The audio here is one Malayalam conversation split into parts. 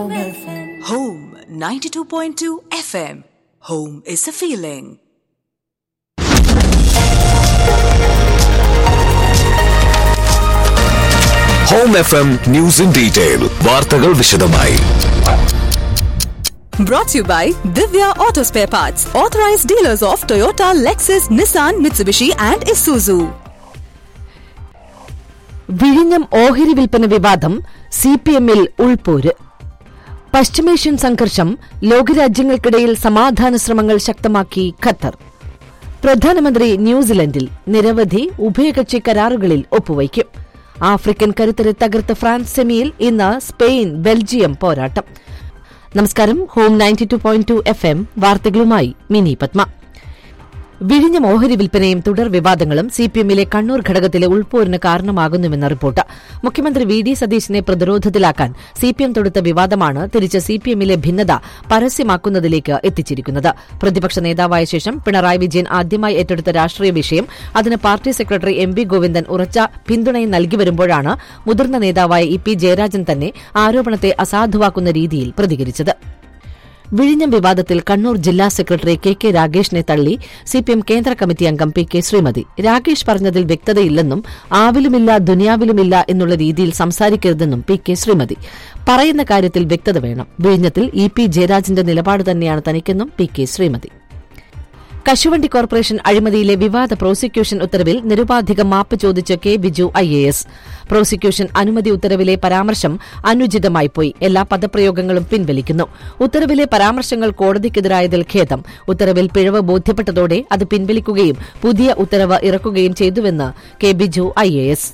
Home 92.2 FM. Home is a feeling. Home F M news in detail വാർത്തകൾ വിശദമായി Brought to you by Divya Auto Spare Parts, authorized dealers of Toyota, Lexus, Nissan, Mitsubishi, and Isuzu. വിഴിഞ്ഞം ഓഹരി വിൽപ്പന വിവാദം സി പി എമ്മിൽ ഉൾപോര് പശ്ചിമേഷ്യൻ സംഘർഷം ലോകരാജ്യങ്ങൾക്കിടയിൽ സമാധാന ശ്രമങ്ങൾ ശക്തമാക്കി ഖത്തർ പ്രധാനമന്ത്രി ന്യൂസിലൻഡിൽ നിരവധി ഉഭയകക്ഷി കരാറുകളിൽ ഒപ്പുവയ്ക്കും ആഫ്രിക്കൻ കരുത്തരെ തകർത്ത ഫ്രാൻസ് സെമിയിൽ ഇന്ന് സ്പെയിൻ ബെൽജിയം പോരാട്ടം നമസ്കാരം Home ninety two point two FM എം വാർത്തകളുമായി മിനി പത്മ വിഴിഞ്ഞം ഓഹരി വിൽപ്പനയും തുടർ വിവാദങ്ങളും സിപിഎമ്മിലെ കണ്ണൂർ ഘടകത്തിലെ ഉൾപോരിന് കാരണമാകുന്നുവെന്ന റിപ്പോർട്ട് മുഖ്യമന്ത്രി വി ഡി സതീശിനെ പ്രതിരോധത്തിലാക്കാൻ സിപിഎം തൊടുത്ത വിവാദമാണ് തിരിച്ച് സിപിഎമ്മിലെ ഭിന്നത പരസ്യമാക്കുന്നതിലേക്ക് എത്തിച്ചിരിക്കുന്നത് പ്രതിപക്ഷ നേതാവായ ശേഷം പിണറായി വിജയൻ ആദ്യമായി ഏറ്റെടുത്ത രാഷ്ട്രീയ വിഷയം അതിന് party secretary M V Govindan ഉറച്ച പിന്തുണയും നൽകി വരുമ്പോഴാണ് മുതിർന്ന നേതാവായ ഇ പി ജയരാജൻ തന്നെ ആരോപണത്തെ അസാധുവാക്കുന്ന രീതിയിൽ പ്രതികരിച്ചത് വിഴിഞ്ഞം വിവാദത്തിൽ കണ്ണൂർ ജില്ലാ സെക്രട്ടറി കെ കെ രാഗേഷിനെ തള്ളി സിപിഎം കേന്ദ്ര കമ്മിറ്റി അംഗം പി കെ ശ്രീമതി രാഗേഷ് പറഞ്ഞതിൽ വ്യക്തതയില്ലെന്നും ആവിലുമില്ല ദുനിയാവിലുമില്ല എന്നുള്ള രീതിയിൽ സംസാരിക്കരുതെന്നും പി കെ ശ്രീമതി പറയുന്ന കാര്യത്തിൽ വ്യക്തത വേണം വിഴിഞ്ഞത്തിൽ ഇ പി ജയരാജന്റെ നിലപാട് തന്നെയാണ് തനിക്കെന്നും പി കെ ശ്രീമതി കശുവണ്ടി കോർപ്പറേഷൻ അഴിമതിയിലെ വിവാദ പ്രോസിക്യൂഷൻ ഉത്തരവിൽ നിരുപാധികം മാപ്പ് ചോദിച്ച് K Biju I A S prosecution അനുമതി ഉത്തരവിലെ പരാമർശം അനുചിതമായി പോയി എല്ലാ പദപ്രയോഗങ്ങളും പിൻവലിക്കുന്നു ഉത്തരവിലെ പരാമർശങ്ങൾ കോടതിക്കെതിരായതിൽ ഖേദം ഉത്തരവിൽ പിഴവ് ബോധ്യപ്പെട്ടതോടെ അത് പിൻവലിക്കുകയും പുതിയ ഉത്തരവ് ഇറക്കുകയും ചെയ്തുവെന്ന് K Biju I A S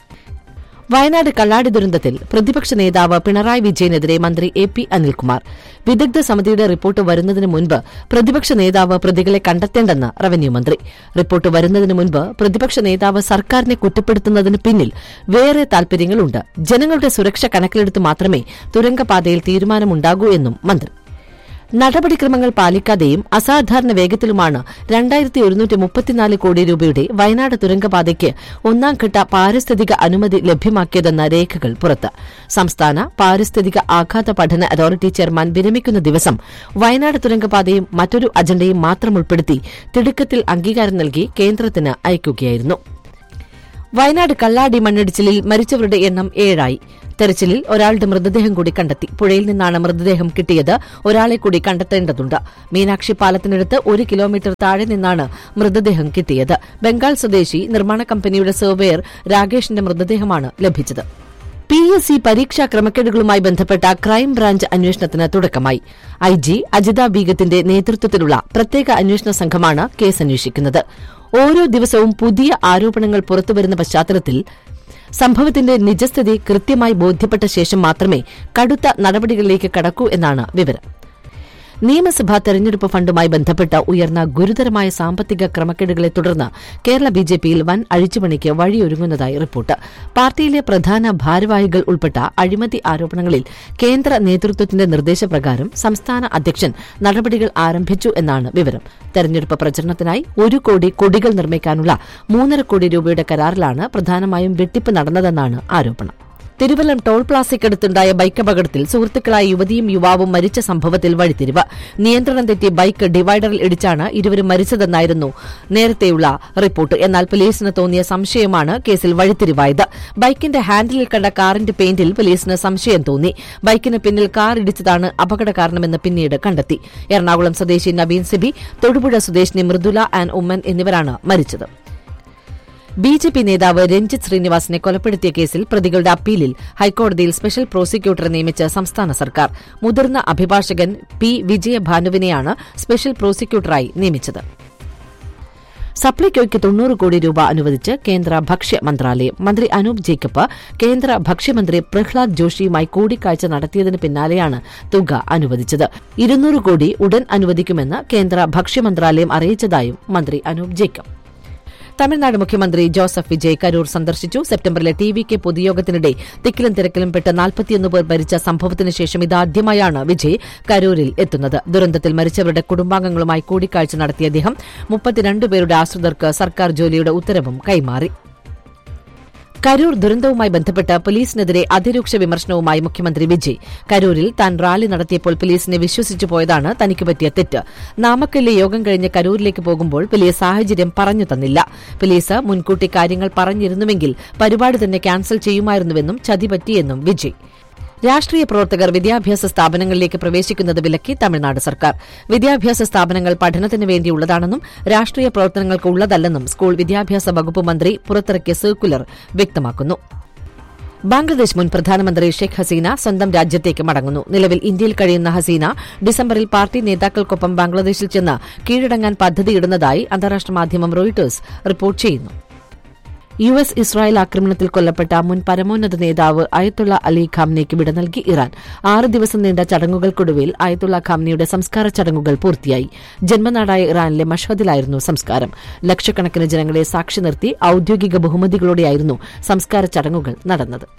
Wayanad Kalladi ദുരന്തത്തിൽ പ്രതിപക്ഷ നേതാവ് പിണറായി വിജയനെതിരെ മന്ത്രി എ പി അനിൽകുമാർ വിദഗ്ധ സമിതിയുടെ റിപ്പോർട്ട് വരുന്നതിന് മുൻപ് പ്രതിപക്ഷ നേതാവ് പ്രതികളെ കണ്ടെത്തേണ്ടെന്ന് റവന്യൂ മന്ത്രി റിപ്പോർട്ട് വരുന്നതിന് മുൻപ് പ്രതിപക്ഷ നേതാവ് സർക്കാരിനെ കുറ്റപ്പെടുത്തുന്നതിന് പിന്നിൽ വേറെ താൽപര്യങ്ങളുണ്ട് ജനങ്ങളുടെ സുരക്ഷ കണക്കിലെടുത്ത് മാത്രമേ തുരങ്കപാതയിൽ തീരുമാനമുണ്ടാകൂ എന്നും മന്ത്രി നടപടിക്രമങ്ങൾ പാലിക്കാതെയും അസാധാരണ വേഗത്തിലുമാണ് രണ്ടായിരത്തി ഒരുന്നൂറ്റി മുപ്പത്തിനാല് കോടി രൂപയുടെ വയനാട് തുരങ്കപാതയ്ക്ക് ഒന്നാംഘട്ട പാരിസ്ഥിതിക അനുമതി ലഭ്യമാക്കിയതെന്ന രേഖകൾ പുറത്ത് സംസ്ഥാന പാരിസ്ഥിതിക ആഘാത പഠന അതോറിറ്റി ചെയർമാൻ വിരമിക്കുന്ന ദിവസം വയനാട് തുരങ്കപാതയും മറ്റൊരു അജണ്ടയും മാത്രം ഉൾപ്പെടുത്തി തിടുക്കത്തിൽ അംഗീകാരം നൽകി കേന്ദ്രത്തിന് അയക്കുകയായിരുന്നു വയനാട് കള്ളാടി മണ്ണിടിച്ചിലിൽ മരിച്ചവരുടെ എണ്ണം ഏഴായി തെരച്ചിലിൽ ഒരാളുടെ മൃതദേഹം കൂടി കണ്ടെത്തി പുഴയിൽ നിന്നാണ് മൃതദേഹം കിട്ടിയത് ഒരാളെ കൂടി കണ്ടെത്തേണ്ടതുണ്ട് മീനാക്ഷി പാലത്തിനടുത്ത് ഒരു കിലോമീറ്റർ താഴെ നിന്നാണ് മൃതദേഹം കിട്ടിയത് ബംഗാൾ സ്വദേശി നിർമ്മാണ കമ്പനിയുടെ സർവേയർ രാകേഷിന്റെ മൃതദേഹമാണ് ലഭിച്ചത് പി എസ് സി പരീക്ഷാ ക്രമക്കേടുകളുമായി ബന്ധപ്പെട്ട ക്രൈംബ്രാഞ്ച് അന്വേഷണത്തിന് തുടക്കമായി ഐ ജി അജിത ബീഗത്തിന്റെ നേതൃത്വത്തിലുള്ള പ്രത്യേക അന്വേഷണ സംഘമാണ് കേസ് അന്വേഷിക്കുന്നത് ഓരോ ദിവസവും പുതിയ ആരോപണങ്ങൾ പുറത്തുവരുന്ന പശ്ചാത്തലത്തിൽ സംഭവത്തിന്റെ നിജസ്ഥിതി കൃത്യമായി ബോധ്യപ്പെട്ട ശേഷം മാത്രമേ കടുത്ത നടപടികളിലേക്ക് കടക്കൂ എന്നാണ് വിവരം നിയമസഭാ തെരഞ്ഞെടുപ്പ് ഫണ്ടുമായി ബന്ധപ്പെട്ട് ഉയർന്ന ഗുരുതരമായ സാമ്പത്തിക ക്രമക്കേടുകളെ തുടർന്ന് കേരള ബിജെപിയിൽ വൻ അഴിച്ചുപണിക്ക് വഴിയൊരുങ്ങുന്നതായി റിപ്പോർട്ട് പാർട്ടിയിലെ പ്രധാന ഭാരവാഹികൾ ഉൾപ്പെട്ട അഴിമതി ആരോപണങ്ങളിൽ കേന്ദ്ര നേതൃത്വത്തിന്റെ നിർദ്ദേശപ്രകാരം സംസ്ഥാന അധ്യക്ഷൻ നടപടികൾ ആരംഭിച്ചു എന്നാണ് വിവരം തെരഞ്ഞെടുപ്പ് പ്രചരണത്തിനായി ഒരു കോടി കൊടികൾ നിർമ്മിക്കാനുള്ള മൂന്നര കോടി രൂപയുടെ കരാറിലാണ് പ്രധാനമായും വെട്ടിപ്പ് നടന്നതെന്നാണ് ആരോപണം തിരുവല്ലം ടോൾ പ്ലാസയ്ക്കടുത്തുണ്ടായ ബൈക്ക് അപകടത്തിൽ സുഹൃത്തുക്കളായ യുവതിയും യുവാവും മരിച്ച സംഭവത്തിൽ വഴിത്തിരിവ് നിയന്ത്രണം തെറ്റി ബൈക്ക് ഡിവൈഡറിൽ ഇടിച്ചാണ് ഇരുവരും മരിച്ചതെന്നായിരുന്നു നേരത്തെയുള്ള റിപ്പോർട്ട് എന്നാൽ പോലീസിന് തോന്നിയ സംശയമാണ് കേസിൽ വഴിത്തിരിവായത് ബൈക്കിന്റെ ഹാൻഡിലിൽ കണ്ട കാറിന്റെ പെയിന്റിൽ പോലീസിന് സംശയം തോന്നി ബൈക്കിന് പിന്നിൽ കാർ ഇടിച്ചതാണ് അപകട കാരണമെന്ന് പിന്നീട് കണ്ടെത്തി എറണാകുളം സ്വദേശി നവീൻ സിബി തൊടുപുഴ സ്വദേശിനി മൃദുല ആൻഡ് ഉമ്മൻ എന്നിവരാണ് മരിച്ചത് ബി ജെ പി നേതാവ് രഞ്ജിത്ത് ശ്രീനിവാസിനെ കൊലപ്പെടുത്തിയ കേസിൽ പ്രതികളുടെ അപ്പീലിൽ ഹൈക്കോടതിയിൽ സ്പെഷ്യൽ പ്രോസിക്യൂട്ടറെ നിയമിച്ച സംസ്ഥാന സർക്കാർ മുതിർന്ന അഭിഭാഷകൻ പി വിജയഭാനുവിനെയാണ് സ്പെഷ്യൽ പ്രോസിക്യൂട്ടറായി നിയമിച്ചത് സപ്ലൈകോയ്ക്ക് തൊണ്ണൂറ് കോടി രൂപ അനുവദിച്ച് കേന്ദ്ര ഭക്ഷ്യ മന്ത്രാലയം മന്ത്രി അനൂപ് ജേക്കബ് കേന്ദ്ര ഭക്ഷ്യമന്ത്രി പ്രഹ്ലാദ് ജോഷിയുമായി കൂടിക്കാഴ്ച നടത്തിയതിന് പിന്നാലെയാണ് തുക അനുവദിച്ചത് ഇരുന്നൂറ് കോടി ഉടൻ അനുവദിക്കുമെന്ന് കേന്ദ്ര ഭക്ഷ്യ മന്ത്രാലയം അറിയിച്ചതായും മന്ത്രി അനൂപ് ജേക്കബ് തമിഴ്നാട് മുഖ്യമന്ത്രി ജോസഫ് വിജയ് കരൂർ സന്ദർശിച്ചു സെപ്റ്റംബറിലെ ടി വി കെ പൊതുയോഗത്തിനിടെ തിക്കിലും തിരക്കിലും പെട്ട് നാൽപ്പത്തിയൊന്ന് പേർ മരിച്ച സംഭവത്തിന് ശേഷം ഇതാദ്യമായാണ് വിജയ് കരൂരിൽ എത്തുന്നത് ദുരന്തത്തിൽ മരിച്ചവരുടെ കുടുംബാംഗങ്ങളുമായി കൂടിക്കാഴ്ച നടത്തിയ അദ്ദേഹം മുപ്പത്തിരണ്ട് പേരുടെ ആശ്രിതർക്ക് സർക്കാർ ജോലിയുടെ ഉത്തരവും കൈമാറി കരൂർ ദുരന്തവുമായി ബന്ധപ്പെട്ട് പോലീസിനെതിരെ അതിരൂക്ഷ വിമർശനവുമായി മുഖ്യമന്ത്രി വിജയ് കരൂരിൽ താൻ റാലി നടത്തിയപ്പോൾ പോലീസിനെ വിശ്വസിച്ചു പോയതാണ് തനിക്ക് പറ്റിയ തെറ്റ് നാമക്കല്ലിലെ യോഗം കഴിഞ്ഞ് കരൂരിലേക്ക് പോകുമ്പോൾ വലിയ സാഹചര്യം പറഞ്ഞു തന്നില്ല പോലീസ് മുൻകൂട്ടി കാര്യങ്ങൾ പറഞ്ഞിരുന്നുവെങ്കിൽ പരിപാടി തന്നെ ക്യാൻസൽ ചെയ്യുമായിരുന്നുവെന്നും ചതി പറ്റിയെന്നും വിജയ് രാഷ്ട്രീയ പ്രവർത്തകർ വിദ്യാഭ്യാസ സ്ഥാപനങ്ങളിലേക്ക് പ്രവേശിക്കുന്നത് വിലക്കി തമിഴ്നാട് സർക്കാർ വിദ്യാഭ്യാസ സ്ഥാപനങ്ങൾ പഠനത്തിന് വേണ്ടിയുള്ളതാണെന്നും രാഷ്ട്രീയ പ്രവർത്തനങ്ങൾക്ക് ഉള്ളതല്ലെന്നും സ്കൂൾ വിദ്യാഭ്യാസ വകുപ്പ് മന്ത്രി പുറത്തിറക്കിയ സർക്കുലർ വ്യക്തമാക്കുന്നു ബംഗ്ലാദേശ് മുൻ പ്രധാനമന്ത്രി ഷെയ്ഖ് ഹസീന സ്വന്തം രാജ്യത്തേക്ക് മടങ്ങുന്നു നിലവിൽ ഇന്ത്യയിൽ കഴിയുന്ന ഹസീന ഡിസംബറിൽ പാർട്ടി നേതാക്കൾക്കൊപ്പം ബംഗ്ലാദേശിൽ ചെന്ന് കീഴടങ്ങാൻ പദ്ധതിയിടുന്നതായി അന്താരാഷ്ട്ര മാധ്യമം റോയിട്ടേഴ്സ് റിപ്പോർട്ട് ചെയ്യുന്നു യു എസ് ഇസ്രായേൽ ആക്രമണത്തിൽ കൊല്ലപ്പെട്ട മുൻ പരമോന്നത നേതാവ് അയത്തുള്ള അലി ഖാംനയ്ക്ക് വിട നൽകി ഇറാൻ ആറ് ദിവസം നീണ്ട ചടങ്ങുകൾക്കൊടുവിൽ അയത്തുള്ള ഖാംനയുടെ സംസ്കാര ചടങ്ങുകൾ പൂർത്തിയായി ജന്മനാടായ ഇറാനിലെ മഷഹദിലായിരുന്നു സംസ്കാരം ലക്ഷക്കണക്കിന് ജനങ്ങളെ സാക്ഷി നിർത്തി ഔദ്യോഗിക ബഹുമതികളോടെയായിരുന്നു സംസ്കാര ചടങ്ങുകൾ നടന്നത്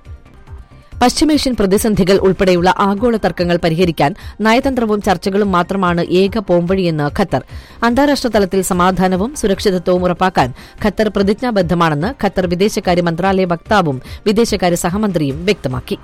പശ്ചിമേഷ്യൻ പ്രതിസന്ധികൾ ഉൾപ്പെടെയുള്ള ആഗോള തർക്കങ്ങൾ പരിഹരിക്കാൻ നയതന്ത്രവും ചർച്ചകളും മാത്രമാണ് ഏക പോംവഴിയെന്ന് ഖത്തർ അന്താരാഷ്ട്ര തലത്തിൽ സമാധാനവും സുരക്ഷിതത്വവും ഉറപ്പാക്കാൻ ഖത്തർ പ്രതിജ്ഞാബദ്ധമാണെന്ന് ഖത്തർ വിദേശകാര്യ മന്ത്രാലയ വക്താവും വിദേശകാര്യ സഹമന്ത്രിയും വ്യക്തമാക്കി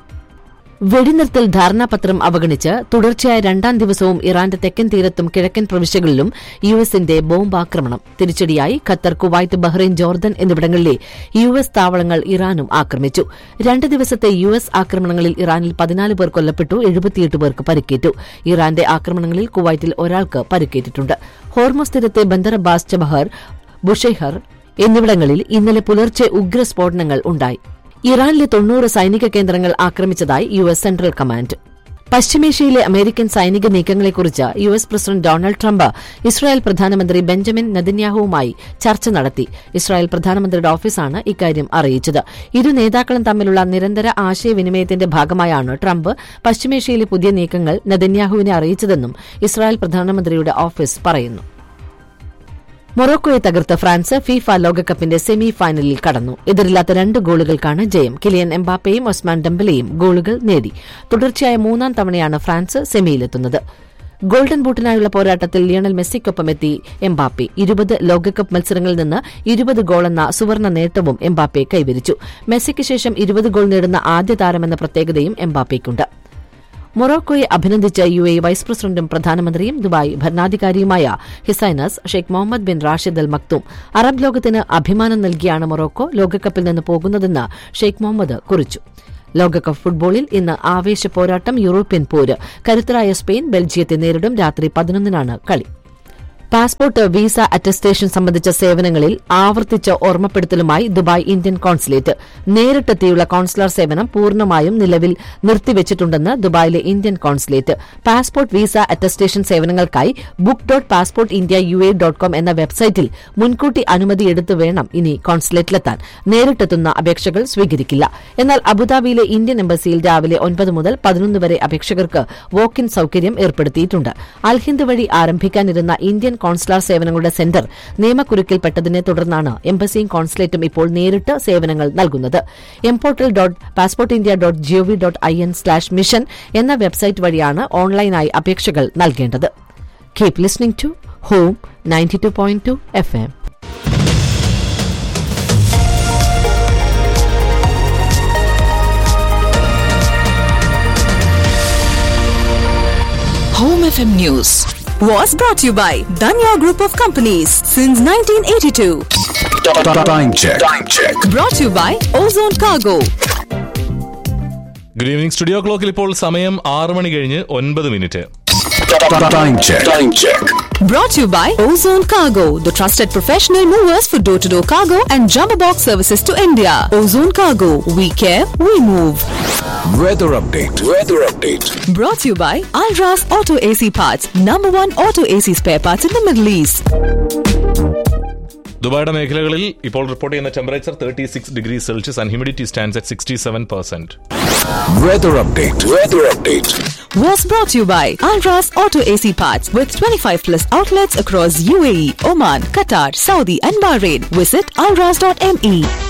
വെടിനിർത്തൽ ധാരണാപത്രം അവഗണിച്ച് തുടർച്ചയായ രണ്ടാം ദിവസവും ഇറാന്റെ തെക്കൻ തീരത്തും കിഴക്കൻ പ്രവിശ്യകളിലും യു എസിന്റെ ബോംബാക്രമണം തിരിച്ചടിയായി ഖത്തർ കുവൈത്ത് ബഹ്റൈൻ ജോർദൻ എന്നിവിടങ്ങളിലെ യു എസ് താവളങ്ങൾ ഇറാനും ആക്രമിച്ചു രണ്ട് ദിവസത്തെ യു എസ് ആക്രമണങ്ങളിൽ ഇറാനിൽ പതിനാല് പേർ കൊല്ലപ്പെട്ടു എഴുപത്തിയെട്ട് പേർക്ക് പരിക്കേറ്റു ഇറാന്റെ ആക്രമണങ്ങളിൽ കുവൈറ്റിൽ ഒരാൾക്ക് പരിക്കേറ്റിട്ടുണ്ട് ഹോർമോസ് തീരത്തെ ബന്ദർ അബ്ബാസ് ചബഹർ ബുഷെഹർ എന്നിവിടങ്ങളിൽ ഇന്നലെ പുലർച്ചെ ഉഗ്രസ്ഫോടനങ്ങൾ ഉണ്ടായി ഇറാനിലെ തൊണ്ണൂറ് സൈനിക കേന്ദ്രങ്ങൾ ആക്രമിച്ചതായി യു എസ് സെൻട്രൽ കമാൻഡ് പശ്ചിമേഷ്യയിലെ അമേരിക്കൻ സൈനിക നീക്കങ്ങളെക്കുറിച്ച് U S president Donald Trump Israel പ്രധാനമന്ത്രി ബെഞ്ചമിൻ നെതന്യാഹുവുമായി ചർച്ച നടത്തി ഇസ്രായേൽ പ്രധാനമന്ത്രിയുടെ ഓഫീസാണ് ഇക്കാര്യം അറിയിച്ചത് ഇരു നേതാക്കളും തമ്മിലുള്ള നിരന്തര ആശയവിനിമയത്തിന്റെ ഭാഗമായാണ് ട്രംപ് പശ്ചിമേഷ്യയിലെ പുതിയ നീക്കങ്ങൾ നെതന്യാഹുവിനെ അറിയിച്ചതെന്നും ഇസ്രായേൽ പ്രധാനമന്ത്രിയുടെ ഓഫീസ് പറയുന്നു മൊറോക്കോയെ തകർത്ത് ഫ്രാൻസ് ഫിഫ ലോകകപ്പിന്റെ സെമി ഫൈനലിൽ കടന്നു എതിരില്ലാത്ത രണ്ട് ഗോളുകൾക്കാണ് ജയം കിലിയൻ എംബാപ്പയും ഒസ്മാൻ ഡംബലയും ഗോളുകൾ നേടി തുടർച്ചയായ മൂന്നാം തവണയാണ് ഫ്രാൻസ് സെമിയിലെത്തുന്നത് ഗോൾഡൻ ബൂട്ടിനായുള്ള പോരാട്ടത്തിൽ ലിയണൽ മെസ്സിക്കൊപ്പമെത്തി എംബാപ്പെ ഇരുപത് ലോകകപ്പ് മത്സരങ്ങളിൽ നിന്ന് ഇരുപത് ഗോളെന്ന സുവർണ നേട്ടവും എംബാപ്പെ കൈവരിച്ചു മെസ്സിക്ക് ശേഷം ഇരുപത് ഗോൾ നേടുന്ന ആദ്യ താരമെന്ന പ്രത്യേകതയും എംബാപ്പയ്ക്കുണ്ട് മൊറോക്കോയെ അഭിനന്ദിച്ച യു എ വൈസ് പ്രസിഡന്റും പ്രധാനമന്ത്രിയും ദുബായ് ഭരണാധികാരിയുമായ his highness Sheikh Mohammed bin Rashid Al Maktoum Arab ലോകത്തിന് അഭിമാനം നൽകിയാണ് മൊറോക്കോ ലോകകപ്പിൽ നിന്ന് പോകുന്നതെന്ന് ഷെയ്ഖ് മുഹമ്മദ് കുറിച്ചു ലോകകപ്പ് ഫുട്ബോളിൽ ഇന്ന് ആവേശ പോരാട്ടം യൂറോപ്യൻ പോര് കരുത്തരായ സ്പെയിൻ ബെൽജിയത്തെ നേരിടും രാത്രി പതിനൊന്നിനാണ് കളി പാസ്പോർട്ട് വിസ അറ്റസ്റ്റേഷൻ സംബന്ധിച്ച സേവനങ്ങളിൽ ആവർത്തിച്ച ഓർമ്മപ്പെടുത്തലുമായി ദുബായ് ഇന്ത്യൻ കോൺസുലേറ്റ് നേരിട്ടെത്തിയുള്ള കോൺസുലർ സേവനം പൂർണ്ണമായും നിലവിൽ നിർത്തിവച്ചിട്ടുണ്ടെന്ന് ദുബായിലെ Indian consulate passport visa attestation സേവനങ്ങൾക്കായി book dot passport India U A dot com എന്ന വെബ്സൈറ്റിൽ മുൻകൂട്ടി അനുമതി എടുത്തു വേണം ഇനി കോൺസുലേറ്റിലെത്താൻ നേരിട്ടെത്തുന്ന അപേക്ഷകൾ സ്വീകരിക്കില്ല എന്നാൽ അബുദാബിയിലെ ഇന്ത്യൻ എംബസിയിൽ രാവിലെ ഒൻപത് മുതൽ പതിനൊന്ന് വരെ അപേക്ഷകർക്ക് വോക്ക് ഇൻ സൌകര്യം ഏർപ്പെടുത്തിയിട്ടുണ്ട് അൽഹിന്ദ് വഴി ആരംഭിക്കാനിരുന്ന ഇന്ത്യൻ കോൺസുലാർ സേവനങ്ങളുടെ സെന്റർ നിയമക്കുരുക്കിൽപ്പെട്ടതിനെ തുടർന്നാണ് എംബസിയും കോൺസുലേറ്റും ഇപ്പോൾ നേരിട്ട് സേവനങ്ങൾ നൽകുന്നത് mportal dot passport India dot gov dot I N slash mission എന്ന വെബ്സൈറ്റ് വഴിയാണ് ഓൺലൈനായി അപേക്ഷകൾ നൽകേണ്ടത് keep listening to Home ninety two point two FM എം Home FM News was brought to you by Danya Group of Companies since 1982. Time check. Time check. Brought to you by Ozone Cargo. Good evening studio ക്ലോക്കിൽ ഇപ്പോൾ സമയം ആറ് മണി കഴിഞ്ഞ് ഒൻപത് minute Time check. Time check. Brought to you by Ozone Cargo, the trusted professional movers for door to door cargo and jumbo box services to India. Ozone Cargo, we care, we move. Weather update. Weather update. Brought to you by Alras Auto AC Parts, number one auto AC spare parts in the Middle East. ദുബായുടെ മേഖലകളിൽ ഇപ്പോൾ റിപ്പോർട്ട് ചെയ്യുന്ന temperature thirty six degree Celsius and humidity stands at sixty seven percent Weather update. Weather update. Was brought to you by Alras Auto AC Parts with 25 plus outlets across UAE, Oman, Qatar, Saudi, and Bahrain. Visit alras.me.